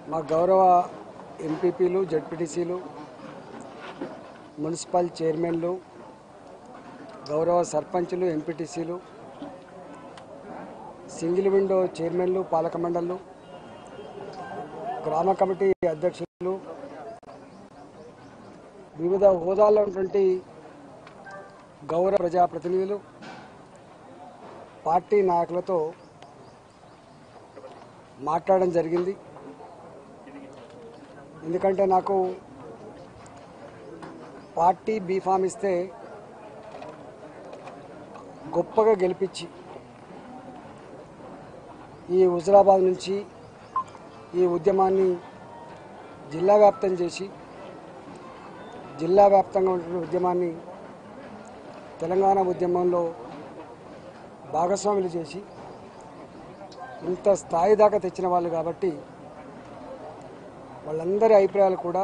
మా గౌరవ ఎంపీపీలు జడ్పీటీసీలు మున్సిపల్ చైర్మన్లు గౌరవ సర్పంచులు ఎంపీటీసీలు సింగిల్ విండో చైర్మన్లు పాలక మండళ్ళు గ్రామ కమిటీ అధ్యక్షులు వివిధ హోదాల్లో ఉన్నటువంటి గౌరవ ప్రజాప్రతినిధులు పార్టీ నాయకులతో మాట్లాడడం జరిగింది ఎందుకంటే నాకు పార్టీ బీఫామ్ ఇస్తే గొప్పగా గెలిపించి ఈ హుజరాబాద్ నుంచి ఈ ఉద్యమాన్ని జిల్లా వ్యాప్తం చేసి జిల్లా వ్యాప్తంగా ఉన్నటువంటి ఉద్యమాన్ని తెలంగాణ ఉద్యమంలో భాగస్వాములు చేసి ఇంత స్థాయి దాకా తెచ్చిన వాళ్ళు కాబట్టి వాళ్ళందరి అభిప్రాయాలు కూడా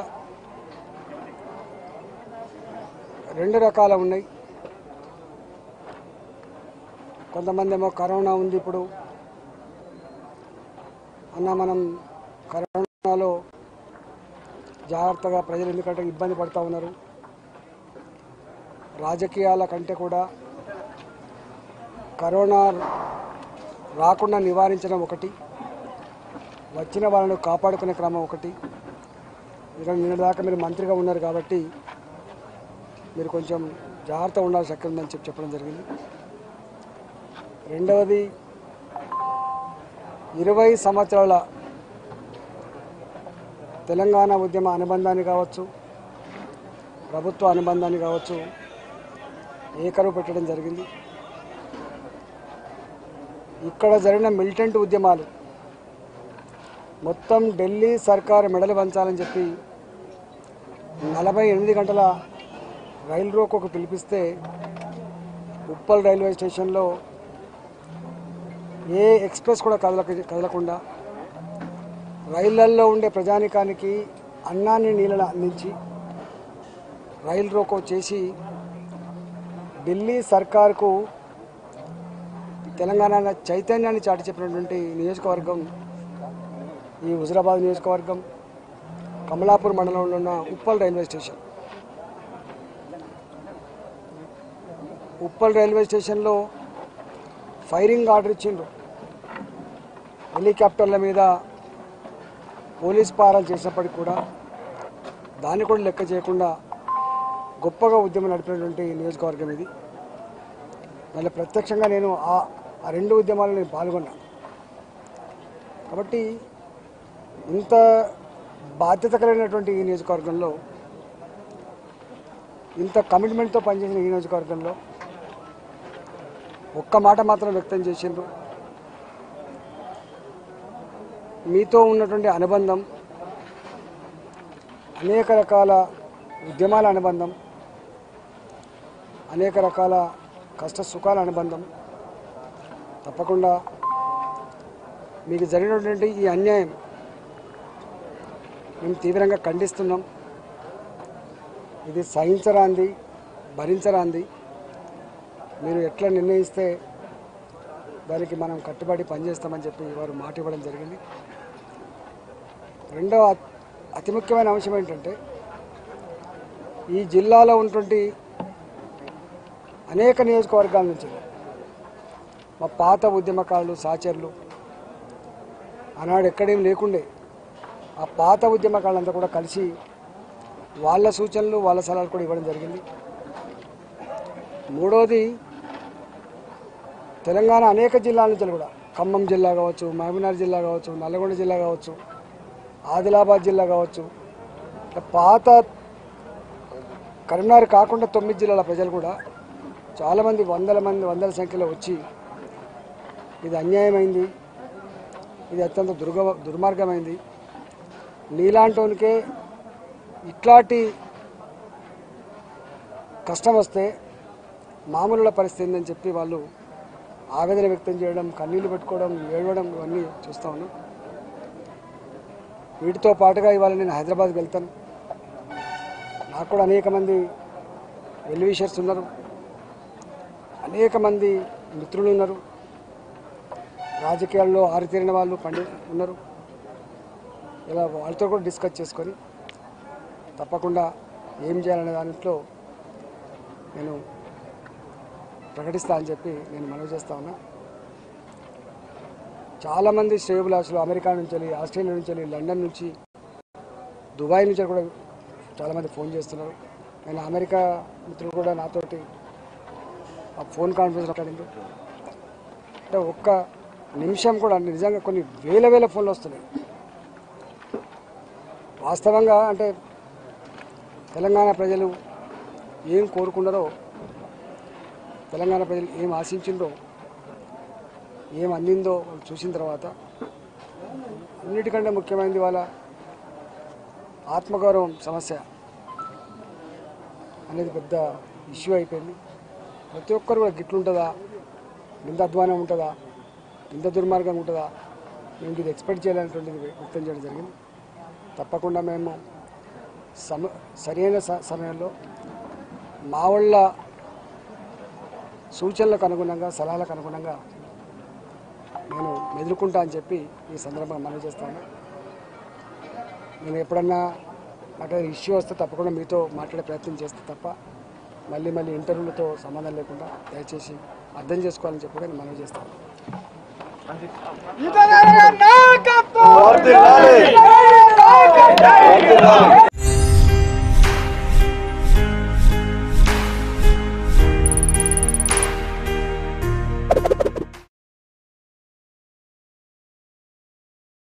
రెండు రకాల ఉన్నాయి కొంతమంది ఏమో కరోనా ఉంది ఇప్పుడు అన్న మనం కరోనాలో జాగ్రత్తగా ప్రజలు ఎందుకంటే ఇబ్బంది పడుతూ ఉన్నారు రాజకీయాల కంటే కూడా కరోనా రాకుండా నివారించడం ఒకటి వచ్చిన వాళ్ళను కాపాడుకునే క్రమం ఒకటి ఇంకా నిన్న దాకా మీరు మంత్రిగా ఉన్నారు కాబట్టి మీరు కొంచెం జాగ్రత్త ఉండాల్సి అక్కడ ఉందని చెప్పి చెప్పడం జరిగింది రెండవది ఇరవై సంవత్సరాల తెలంగాణ ఉద్యమ అనుబంధాన్ని కావచ్చు ప్రభుత్వ అనుబంధాన్ని కావచ్చు ఏకరువు పెట్టడం జరిగింది ఇక్కడ జరిగిన మిలిటెంట్ ఉద్యమాలు మొత్తం ఢిల్లీ సర్కారు మెడలు వంచాలని చెప్పి నలభై ఎనిమిది గంటల రైలు రోకోకు పిలిపిస్తే ఉప్పల్ రైల్వే స్టేషన్లో ఏ ఎక్స్ప్రెస్ కూడా కదలక కదలకుండా రైళ్లల్లో ఉండే ప్రజానికానికి అన్నాన్ని నీళ్ళని అందించి రైలు రోకో చేసి ఢిల్లీ సర్కార్కు తెలంగాణ చైతన్యాన్ని చాటి చెప్పినటువంటి నియోజకవర్గం ఈ హుజరాబాద్ నియోజకవర్గం కమలాపూర్ మండలంలో ఉన్న Uppal railway station Uppal railway స్టేషన్లో ఫైరింగ్ ఆర్డర్ ఇచ్చిండ్రు హెలికాప్టర్ల మీద పోలీస్ పారాలు చేసినప్పటికీ కూడా దాన్ని కూడా లెక్క చేయకుండా గొప్పగా ఉద్యమం నడిపినటువంటి నియోజకవర్గం ఇది మళ్ళీ ప్రత్యక్షంగా నేను ఆ ఆ రెండు ఉద్యమాల్లో నేను పాల్గొన్నా కాబట్టి ఇంత బాధ్యత కలిగినటువంటి ఈ నియోజకవర్గంలో ఇంత కమిట్మెంట్తో పనిచేసిన ఈ నియోజకవర్గంలో ఒక్క మాట మాత్రం వ్యక్తం చేసిండ్రు మీతో ఉన్నటువంటి అనుబంధం అనేక రకాల ఉద్యమాల అనుబంధం అనేక రకాల కష్ట సుఖాల అనుబంధం తప్పకుండా మీకు జరిగినటువంటి ఈ అన్యాయం మేము తీవ్రంగా ఖండిస్తున్నాం ఇది సహించరాంది భరించరాంది మీరు ఎట్లా నిర్ణయిస్తే దానికి మనం కట్టుబడి పనిచేస్తామని చెప్పి వారు మాట ఇవ్వడం జరిగింది రెండవ అతి- అతి ముఖ్యమైన అంశం ఏంటంటే ఈ జిల్లాలో ఉన్నటువంటి అనేక నియోజకవర్గాల నుంచి మా పాత ఉద్యమకారులు సహచరులు ఆనాడు ఎక్కడేం లేకుండే ఆ పాత ఉద్యమకారులంతా కూడా కలిసి వాళ్ళ సూచనలు వాళ్ళ సలహాలు కూడా ఇవ్వడం జరిగింది మూడోది తెలంగాణ అనేక జిల్లాల నుంచి కూడా ఖమ్మం జిల్లా కావచ్చు మహబూబ్నగర్ జిల్లా కావచ్చు నల్గొండ జిల్లా కావచ్చు ఆదిలాబాద్ జిల్లా కావచ్చు ఇట్లా పాత కరీంనగర్ కాకుండా తొమ్మిది జిల్లాల ప్రజలు కూడా చాలామంది వందల మంది వందల సంఖ్యలో వచ్చి ఇది అన్యాయమైంది ఇది అత్యంత దుర్గ దుర్మార్గమైంది నీలాంటోనికే ఇట్లాంటి కష్టం వస్తే మామూలుల పరిస్థితి ఏందని చెప్పి వాళ్ళు ఆవేదన వ్యక్తం చేయడం కన్నీళ్లు పెట్టుకోవడం ఏడవడం ఇవన్నీ చూస్తా ఉన్నాం వీటితో పాటుగా ఇవాళ నేను హైదరాబాద్కి వెళ్తాను నాకు కూడా అనేక మంది వెల్విషర్స్ ఉన్నారు అనేక మంది మిత్రులు ఉన్నారు రాజకీయాల్లో ఆరితేరిన వాళ్ళు పండి ఉన్నారు ఇలా వాళ్ళతో కూడా డిస్కస్ చేసుకొని తప్పకుండా ఏం చేయాలనే దాంట్లో నేను ప్రకటిస్తా అని చెప్పి నేను మనవి చేస్తా ఉన్నా చాలామంది శ్రేయబులాసులు అమెరికా నుంచి వెళ్ళి ఆస్ట్రేలియా నుంచి వెళ్ళి లండన్ నుంచి దుబాయ్ నుంచి కూడా చాలామంది ఫోన్ చేస్తున్నారు నేను అమెరికా మిత్రులు కూడా నాతోటి ఆ ఫోన్ కాన్ఫరెన్స్ మాట్లాడింది అంటే ఒక్క నిమిషం కూడా నిజంగా కొన్ని వేల వేల ఫోన్లు వస్తున్నాయి వాస్తవంగా అంటే తెలంగాణ ప్రజలు ఏం కోరుకున్నారో తెలంగాణ ప్రజలు ఏం ఆశించిందో ఏం అందిందో వాళ్ళు చూసిన తర్వాత అన్నిటికంటే ముఖ్యమైనది వాళ్ళ ఆత్మగౌరవం సమస్య అనేది పెద్ద ఇష్యూ అయిపోయింది ప్రతి ఒక్కరు కూడా గిట్లుంటుందా ఇంత అధ్వానం ఉంటుందా ఇంత దుర్మార్గం ఉంటుందా మేము ఇది ఎక్స్పెక్ట్ చేయాలనేటువంటిది వ్యక్తం చేయడం జరిగింది తప్పకుండా మేము సమ సరైన స- సమయంలో మా వాళ్ళ సూచనలకు అనుగుణంగా సలహాలకు అనుగుణంగా నేను మెదులుకుంటా అని చెప్పి ఈ సందర్భంగా మనవి చేస్తాను నేను ఎప్పుడన్నా నాకు ఇష్యూ వస్తే తప్పకుండా మీతో మాట్లాడే ప్రయత్నం చేస్తే తప్ప మళ్ళీ మళ్ళీ ఇంటర్వ్యూలతో సంబంధం లేకుండా దయచేసి అర్థం చేసుకోవాలని చెప్పి కూడా నేను మనవి చేస్తాను వర్ధిల్లాలి.